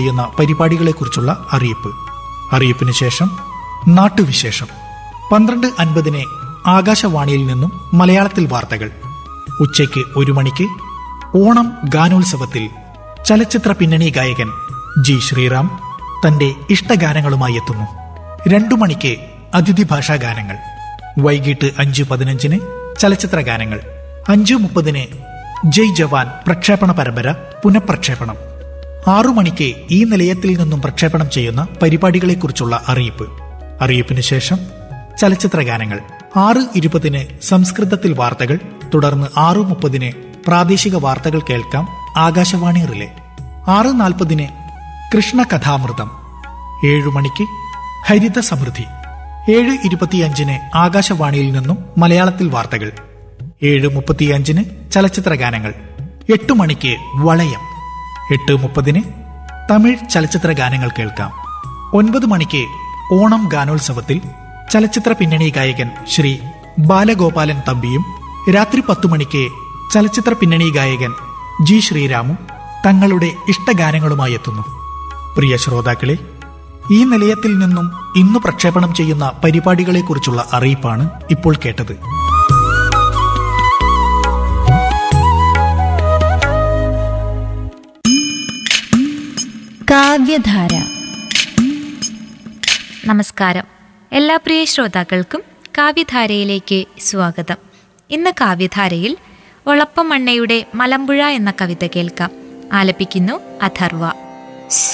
ചെയ്യുന്ന പരിപാടികളെക്കുറിച്ചുള്ള അറിയിപ്പ് അറിയിപ്പിന് ശേഷം നാട്ടുവിശേഷം പന്ത്രണ്ട് അൻപതിന് ആകാശവാണിയിൽ നിന്നും മലയാളത്തിൽ വാർത്തകൾ ഉച്ചയ്ക്ക് ഒരു മണിക്ക് ഓണം ഗാനോത്സവത്തിൽ ചലച്ചിത്ര പിന്നണി ഗായകൻ ജി ശ്രീറാം തന്റെ ഇഷ്ടഗാനങ്ങളുമായി എത്തുന്നു രണ്ടു മണിക്ക് അതിഥി ഭാഷാ ഗാനങ്ങൾ വൈകിട്ട് അഞ്ച് പതിനഞ്ചിന് ചലച്ചിത്ര ഗാനങ്ങൾ അഞ്ചു മുപ്പതിന് ജയ് ജവാൻ പ്രക്ഷേപണ പരമ്പര പുനഃപ്രക്ഷേപണം ആറു മണിക്ക് ഈ നിലയത്തിൽ നിന്നും പ്രക്ഷേപണം ചെയ്യുന്ന പരിപാടികളെക്കുറിച്ചുള്ള അറിയിപ്പ് അറിയിപ്പിന് ശേഷം ചലച്ചിത്ര ഗാനങ്ങൾ ആറ് ഇരുപതിന് സംസ്കൃതത്തിൽ വാർത്തകൾ തുടർന്ന് ആറു മുപ്പതിന് പ്രാദേശിക വാർത്തകൾ കേൾക്കാം ആകാശവാണി റിലേ ആറ് നാൽപ്പതിന് കൃഷ്ണ കഥാമൃതം ഏഴു മണിക്ക് ഹരിത സമൃദ്ധി ഏഴ് ഇരുപത്തിയഞ്ചിന് ആകാശവാണിയിൽ നിന്നും മലയാളത്തിൽ വാർത്തകൾ ഏഴ് മുപ്പത്തിയഞ്ചിന് ചലച്ചിത്ര ഗാനങ്ങൾ എട്ട് മണിക്ക് വളയം എട്ട് മുപ്പതിന് തമിഴ് ചലച്ചിത്ര ഗാനങ്ങൾ കേൾക്കാം ഒൻപത് മണിക്ക് ഓണം ഗാനോത്സവത്തിൽ ചലച്ചിത്ര പിന്നണി ഗായകൻ ശ്രീ ബാലഗോപാലൻ തമ്പിയും രാത്രി പത്തു മണിക്ക് ചലച്ചിത്ര പിന്നണി ഗായകൻ ജി ശ്രീരാമും തങ്ങളുടെ ഇഷ്ടഗാനങ്ങളുമായി എത്തുന്നു പ്രിയ ശ്രോതാക്കളെ ഈ നിലയത്തിൽ നിന്നും ഇന്ന് പ്രക്ഷേപണം ചെയ്യുന്ന പരിപാടികളെക്കുറിച്ചുള്ള അറിയിപ്പാണ് ഇപ്പോൾ കേട്ടത് കാവ്യധാര നമസ്കാരം എല്ലാ പ്രിയ ശ്രോതാക്കൾക്കും കാവ്യധാരയിലേക്ക് സ്വാഗതം ഇന്ന് കാവ്യധാരയിൽ ഒളപ്പമണ്ണയുടെ മലമ്പുഴ എന്ന കവിത കേൾക്കാം ആലപിക്കുന്നു അഥർവ